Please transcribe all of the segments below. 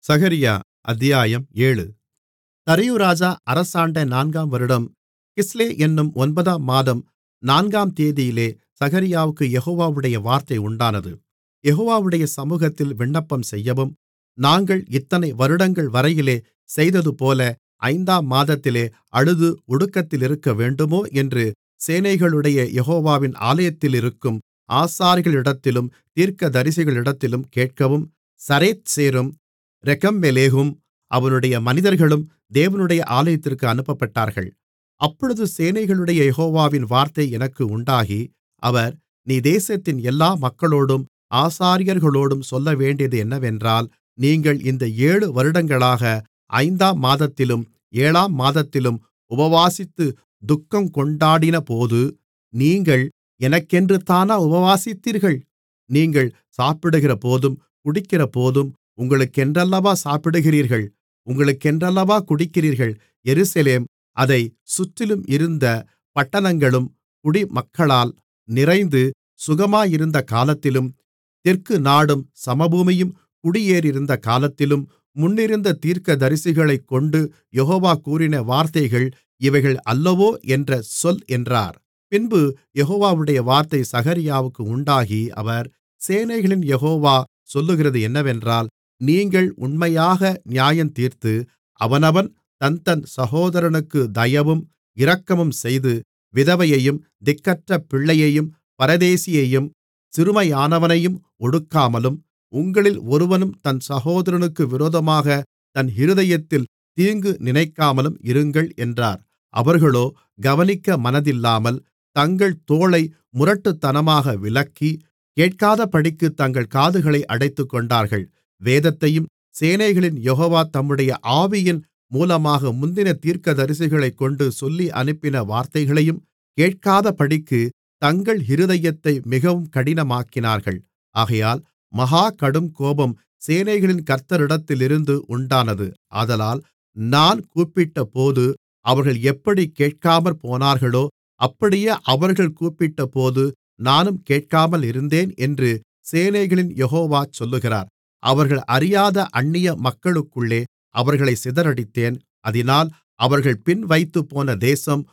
சகரியா அத்தியாயம் ஏழு தரியு ராஜா அரசாண்ட நான்காம் வருடம் கிஸ்லே என்னும் ஒன்பதாம் மாதம் நான்காம் தேதியிலே சகரியாவுக்குக் யெகோவாவுடைய வார்த்தை உண்டானது யெகோவாவுடைய சமுகத்தில் விண்ணப்பம் செய்யவும் நாங்கள் இத்தனை வருடங்கள்வரையிலே செய்ததுபோல ஐந்தாம் மாதத்திலே அழுது ஒடுக்கத்திலிருக்கவேண்டுமோ என்று சேனைகளுடைய யெகோவாவின் ஆலயத்திலிருக்கும் ஆசாரியர்களிடத்திலும் தீர்க்கதரிசிகளிடத்திலும் கேட்கவும் சரேத்சேரும் ரெகெம்மெலேகும் அவனுடைய மனிதர்களும் தேவனுடைய ஆலயத்திற்கு அனுப்பப்பட்டார்கள் அப்பொழுது சேனைகளுடைய யெகோவாவின் வார்த்தை எனக்கு உண்டாகி அவர் நீ தேசத்தின் எல்லா மக்களோடும் ஆசாரியர்களோடும் சொல்லவேண்டியது என்னவென்றால் நீங்கள் இந்த ஏழு வருடங்களாக ஐந்தாம் மாதத்திலும் ஏழாம் மாதத்திலும் உபவாசித்து துக்கங்கொண்டாடினபோது நீங்கள் எனக்கென்றுதானா உபவாசித்தீர்கள் நீங்கள் சாப்பிடுகிறபோதும் குடிக்கிறபோதும் உங்களுக்கென்றல்லவா சாப்பிடுகிறீர்கள் உங்களுக்கென்றல்லவா குடிக்கிறீர்கள் எருசலேம் அதைச் சுற்றிலும் இருந்த பட்டணங்களும் குடிமக்களால் நிறைந்து சுகமாயிருந்த காலத்திலும் தெற்கு நாடும் சமபூமியும் குடியேறியிருந்த காலத்திலும் முன்னிருந்த தீர்க்கதரிசிகளைக்கொண்டு யெகோவா கூறின வார்த்தைகள் இவைகள் அல்லவோ என்ற சொல் என்றார் பின்பு யெகோவாவுடைய வார்த்தை சகரியாவுக்கு உண்டாகி அவர் சேனைகளின் யெகோவா சொல்லுகிறது என்னவென்றால் நீங்கள் உண்மையாக நியாயந்தீர்த்து அவனவன் தன்தன் சகோதரனுக்கு தயவும் இரக்கமும் செய்து விதவையையும் திக்கற்ற பிள்ளையையும் பரதேசியையும் சிறுமையானவனையும் ஒடுக்காமலும் உங்களில் ஒருவனும் தன் சகோதரனுக்கு விரோதமாக தன் இருதயத்தில் தீங்கு நினைக்காமலும் இருங்கள் என்றார் அவர்களோ கவனிக்க மனதில்லாமல் தங்கள் தோளை முரட்டுத்தனமாக விலக்கி கேட்காதபடிக்குத் தங்கள் காதுகளை அடைத்துக்கொண்டார்கள் வேதத்தையும் சேனைகளின் யெகோவா தம்முடைய ஆவியின் மூலமாக முந்தின தீர்க்கதரிசிகளைக்கொண்டு சொல்லி அனுப்பின வார்த்தைகளையும் கேட்காதபடிக்கு தங்கள் இருதயத்தை மிகவும் கடினமாக்கினார்கள் ஆகையால் மகா கடுங்கோபம் சேனைகளின் கர்த்தரிடத்திலிருந்து உண்டானது ஆதலால் நான் கூப்பிட்டபோது அவர்கள் எப்படி கேட்காமற்போனார்களோ அப்படியே அவர்கள் கூப்பிட்டபோது நானும் கேட்காமல் இருந்தேன் என்று சேனைகளின் யெகோவா சொல்லுகிறார் அவர்கள் அறியாத அந்நிய மக்களுக்குள்ளே அவர்களை சிதறடித்தேன் அதினால் அவர்கள் பின்வைத்துப்போன தேசம்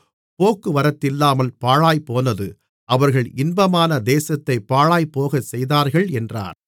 போக்குவரத்தில்லாமல் பாழாய்ப்போனது அவர்கள் இன்பமான தேசத்தைப் பாழாய்ப்போகச் செய்தார்கள் என்றார்